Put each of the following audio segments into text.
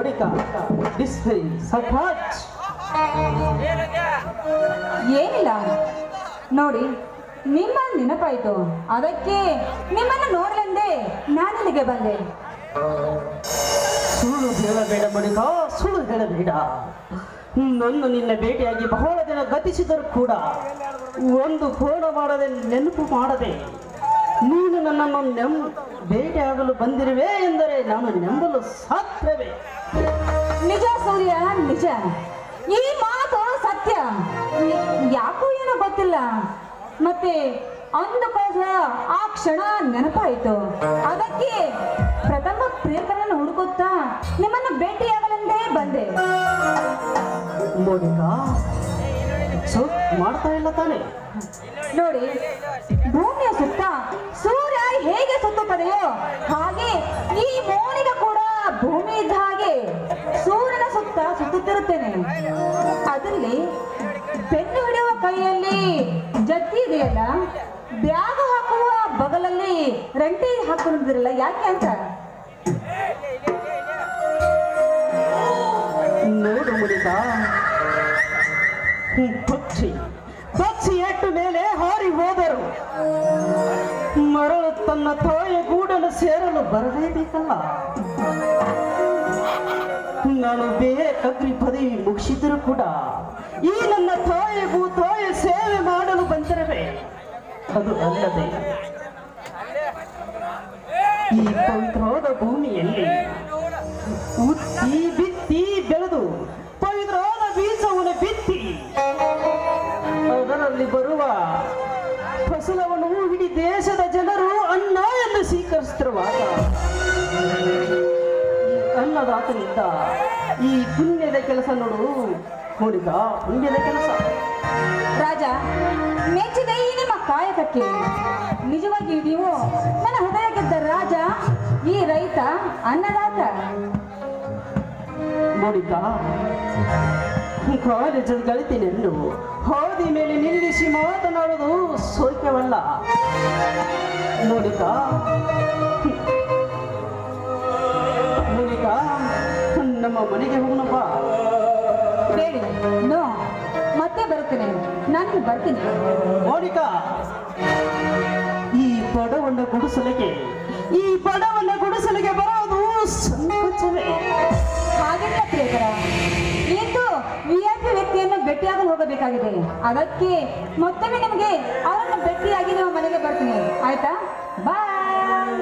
Monika display ಸಖಾಟ್ ಏನಿಲ್ಲ ನೋಡಿ ನಿಮ್ಮ ನೆನಪಾಯ್ತು ಅದಕ್ಕೆ ನಿಮ್ಮನ್ನು ನೋಡಲೆಂದೇ ನಾನಿಲ್ಲಿಗೆ ಬಂದೆ ಸುಳ್ಳು ಹೇಳಬೇಡ ಮಣಿಕಾ ಸುಳ್ಳು ಹೇಳಬೇಡ ನನ್ನ ನಿನ್ನ ಭೇಟಿಯಾಗಿ ಬಹಳ ದಿನ ಗತಿಸಿದರೂ ಕೂಡ ಒಂದು ಫೋನ ಮಾಡದೆ ನೆನಪು ಮಾಡದೆ ನೀನು ನನ್ನನ್ನು ನೆಮ್ ಭೇಟಿಯಾಗಲು ಬಂದಿರುವೆ ಎಂದರೆ ನಾನು ನೆಂಬಲು ಸಾಧ್ಯವೇ ನಿಜ ಸೂರ್ಯ ನಿಜ ಈ ಮಾತು ಸತ್ಯ ಯಾಕೋ ಏನೋ ಗೊತ್ತಿಲ್ಲ ಮತ್ತೆ ಅಂದುಕೋಸ ಆ ಕ್ಷಣ ನೆನಪಾಯಿತು ಅದಕ್ಕೆ ಪ್ರಥಮ ಪ್ರಿಯಕರನ್ನು ಹುಡುಕುತ್ತಾ ನಿಮ್ಮನ್ನು ಭೇಟಿಯಾಗಲೆಂದೇ ಬಂದೆ ಮೋನಿಕಾ ಸುತ್ ಮಾಡ್ತಾ ಇಲ್ಲ ತಾನೆ ನೋಡಿ ಭೂಮಿಯ ಸುತ್ತ ಸೂರ್ಯ ಹೇಗೆ ಸುತ್ತುತ್ತದೆಯೋ ಹಾಗೆ ಈ ಮೋನಿಗ ಕೂಡ ಭೂಮಿ ಇದ್ದ ಹಾಗೆ ಸೂರ್ಯನ ಸುತ್ತ ಸುತ್ತುತ್ತಿರುತ್ತೇನೆ ಅದರಲ್ಲಿ ಪೆನ್ನು ಹಿಡಿಯುವ ಕೈಯಲ್ಲಿ ಜತ್ತಿ ಇದೆಯಲ್ಲ ಬ್ಯಾಗ್ ಹಾಕುವ ಬಗಲಲ್ಲಿ ರಂಟಿ ಹಾಕೊಂಡಿರಲ್ಲ ಯಾಕೆ ಅಂತ ನೋಡು ಮುನಿಕಾ ಪಕ್ಷಿ ಪಕ್ಷಿ ಎಟ್ಟು ಮೇಲೆ ಹಾರಿ ಹೋದರು ಮರಳು ತನ್ನ ತಾಯ ಗೂಡಲು ಸೇರಲು ಬರಲೇಬೇಕಲ್ಲ ನಾನು ಬೇಕಗ್ರಿ ಪದವಿ ಮುಗಿಸಿದರೂ ಕೂಡ ಈ ನನ್ನ ತಾಯಿಗೂ ತಾಯ ಸೇವೆ ಮಾಡಲು ಬಂದಿರವೆ ಅದು ಅಲ್ಲದೆ ಈ ಪವಿತ್ರವಾದ ಭೂಮಿಯಲ್ಲಿ ಉತ್ತಿ ಬಿತ್ತಿ ಬೆಳೆದು ಪವಿತ್ರವಾದ ಬೀಜವನ್ನು ಬಿತ್ತಿ ಅದರಲ್ಲಿ ಬರುವ ಫಸಲವನ್ನು ಇಡೀ ದೇಶದ ಜನರು ಅನ್ನ ಎಂದು ಸ್ವೀಕರಿಸುತ್ತಿರುವಾಗ ಅನ್ನದಾತನಿಂದ ಈ ಪುಣ್ಯದ ಕೆಲಸ ನೋಡು ಹೋಲಿಕ ಪುಣ್ಯದ ಕೆಲಸ ರಾಜ ಮೆಚ್ಚಿದೆ ಈ ನಿಮ್ಮ ಕಾಯಕಕ್ಕೆ ನಿಜವಾಗಿ ನೀವು ನನ್ನ ಹೃದಯ ಗೆದ್ದ ರಾಜ ಈ ರೈತ ಅನ್ನದಾತ ನೋಡಿಕ ಕಾಲೇಜಲ್ಲಿ ಕಲಿತೀನೆಂದು ಹಾದಿ ಮೇಲೆ ನಿಲ್ಲಿಸಿ ಮಾತನಾಡೋದು ಸೋಕ್ಯವಲ್ಲ ನೋಡಿಕ ನೋಡಿಕ ನಮ್ಮ ಮನೆಗೆ ಹೋಗೋಣಪ್ಪ ಬೇಡಿ ನೋ ಮತ್ತೆ ಬರುತ್ತೇನೆ ನಾನು ಬರ್ತೀನಿ ಮೋನಿಕಾ ಈ ಬಡವನ್ನ ಗುಡಿಸಲಿಗೆ ಈ ಬಡವನ್ನ ಗುಡಿಸಲಿಗೆ ಬರೋದು ಸಂಕೋಚವೇ ಹಾಗೆಲ್ಲ ಪ್ರಿಯಕರ ಇಂದು ವಿ ಐ ಪಿ ವ್ಯಕ್ತಿಯನ್ನು ಭೇಟಿಯಾಗಲು ಹೋಗಬೇಕಾಗಿದೆ ಅದಕ್ಕೆ ಮತ್ತೊಮ್ಮೆ ನಿಮಗೆ ಅವರನ್ನು ಭೇಟಿಯಾಗಿ ನಿಮ್ಮ ಮನೆಗೆ ಬರ್ತೀನಿ ಆಯ್ತಾ ಬಾಯ್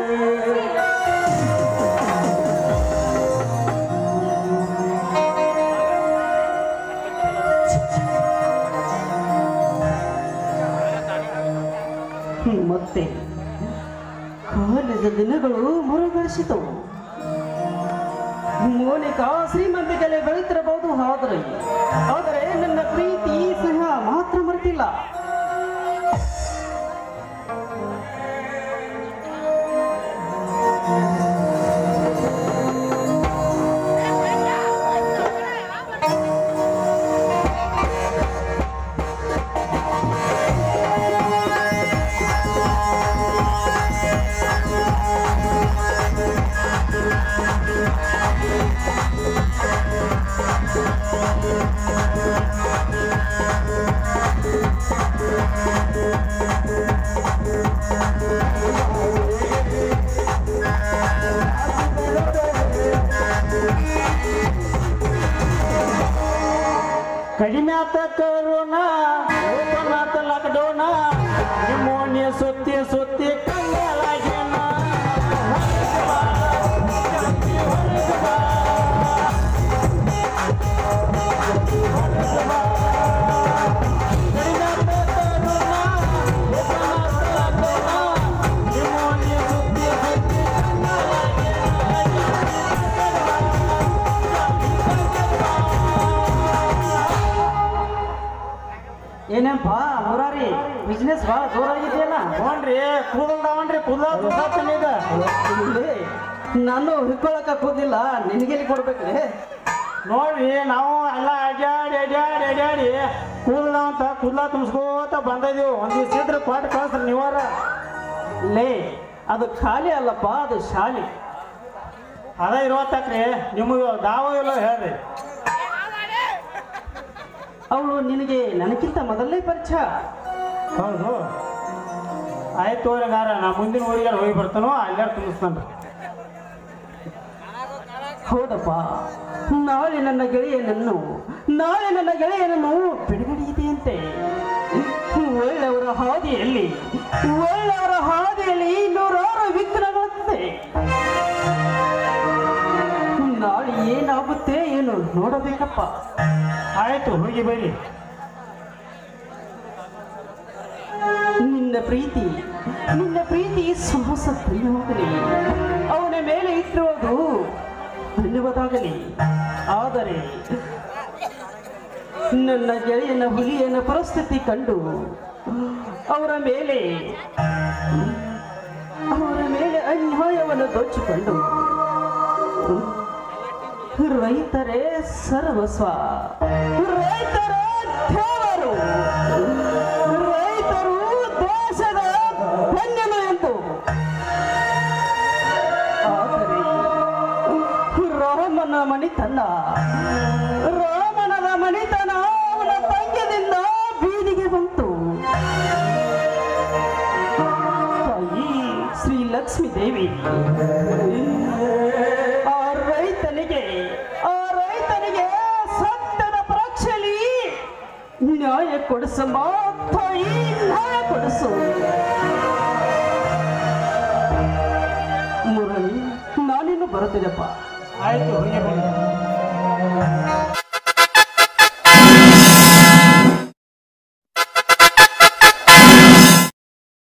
ಮತ್ತೆ ಕಾಲೇಜ ದಿನಗಳು ಮರುಗಳಿಸಿತು ಮೋನಿಕಾ ಶ್ರೀಮಂತಿಕೆಲೆ ಬೆಳೀತಿರಬಹುದು ಆದರೆ ಆದರೆ ನನ್ನ ಪ್ರೀತಿ ಸ್ನೇಹ ಮಾತ್ರ ಮರೆತಿಲ್ಲ ಕಡಿಮೆ ಆತ ಕರೋನಾ ಓಪನ್ ಆತ ಲಾಕ್ಡೌನ ನಿಮೋನಿಯ ಸುತ್ತಿ ಸುತ್ತಿ ಕಂಗಾಲಾಗ್ಯಾನ. ಕಡಿಮೆ ಆತ ಕರೋನಾ, ಓಪನ್ ಆತ ಲಾಕ್ಡೌನ, ನಿಮೋನಿಯ ಸುತ್ತಿ ಸುತ್ತಿ ಏನಪ್ಪ ಮುರಾರಿ ಬಿಸ್ನೆಸ್ ಭಾಳ ಜೋರಾಗಿದೆಯಲ್ಲ ನೋಡ್ರಿ ಕೂದಲ್ದಾವನ್ರಿ ಕೂದಲ ತುಸಾತನೀಗ ಇಲ್ಲಿ ನಾನು ಹಿಡ್ಕೊಳಕ ಕೂದಿಲ್ಲ ನಿನಗೆಲ್ಲಿ ಕೊಡ್ಬೇಕ್ರಿ ನೋಡ್ರಿ ನಾವು ಎಲ್ಲ ಅಡ್ಯಾಡಿ ಅಡ್ಯಾಡಿ ಅಡ್ಯಾಡಿ ಕೂದಲ ಅಂತ ಕೂದಲ ತುಂಬಿಸ್ಕೋತ ಬಂದಿದೀವಿ ಒಂದಿವ್ಸ ಇದ್ರೆ ಕೊಟ್ಟು ಕಳ್ಸ್ರಿ ನೀವಾರ ಲೇ ಅದು ಖಾಲಿ ಅಲ್ಲಪ್ಪ ಅದು ಶಾಲೆ ಅದ ಇರುವತ್ತಕ್ರಿ ನಿಮಗೆ ದಾವ ಇಲ್ಲ ಹೇಳ್ರಿ ಅವಳು ನಿನಗೆ ನನಗಿಂತ ಮೊದಲನೇ ಪರಿಚಯ ಹೌದು ಆಯ್ತು ತೋರಿಗಾರ ನಾ ಮುಂದಿನ ಊರಿಗೆ ಹೋಗಿ ಬರ್ತಾನೋ ಅಲ್ಲಾರ ತುಂಬಿಸ್ತಾನ ಹೌದಪ್ಪ ನಾಳೆ ನನ್ನ ಗೆಳೆಯನನ್ನು ನಾಳೆ ನನ್ನ ಗೆಳೆಯನನ್ನು ಬಿಡುಗಡೆ ಇದೆಯಂತೆ ಒಳ್ಳೆಯವರ ಹಾದಿಯಲ್ಲಿ ಒಳ್ಳೆಯವರ ಹಾದಿಯಲ್ಲಿ ನೂರಾರು ವಿಘ್ನಗಳಂತೆ ನಾಳೆ ಏನಾಗುತ್ತೆ ಏನು ನೋಡಬೇಕಪ್ಪ ಆಯ್ತು ಹೋಗಿ ಬೈಲಿ ನಿನ್ನ ಪ್ರೀತಿ ನಿನ್ನ ಪ್ರೀತಿ ಸಾಹಸ ಪ್ರಿಯವಾಗಲಿ ಅವನ ಮೇಲೆ ಇಟ್ಟಿರುವುದು ಧನ್ಯವಾದಾಗಲಿ ಆದರೆ ನನ್ನ ಗೆಳೆಯನ ಹುಲಿಯನ ಪರಿಸ್ಥಿತಿ ಕಂಡು ಅವರ ಮೇಲೆ ಅವರ ಮೇಲೆ ಅನ್ಯಾಯವನ್ನು ದೋಚಿಕೊಂಡು ರೈತರೇ ಸರ್ವಸ್ವ ರೈತರ ದೇವರು ರೈತರು ದೇಶದ ಬೆನ್ನೆಲು ಎಂದು ಆದರೆ ರಾಮನ ಮಣಿತನ ರಾಮನದ ಮಣಿತನ ಅವನ ತಂಗ್ಯದಿಂದ ಬೀದಿಗೆ ಬಂತು ತಾಯಿ ಶ್ರೀ ಲಕ್ಷ್ಮೀ ದೇವಿ ಆ ರೈತನಿಗೆ ಆ ರೈತನಿಗೆ ಸತ್ಯದ ಪರೀಕ್ಷೆಯಲ್ಲಿ ನ್ಯಾಯ ಕೊಡಿಸಮ್ಮ ತಾಯಿ ನ್ಯಾಯ ಕೊಡಿಸು ಮುರಳಿ ನಾನಿನ್ನು ಬರುತ್ತೇನಪ್ಪ ಆಯ್ತು ಹೋಗಿ ಬೈಲಿ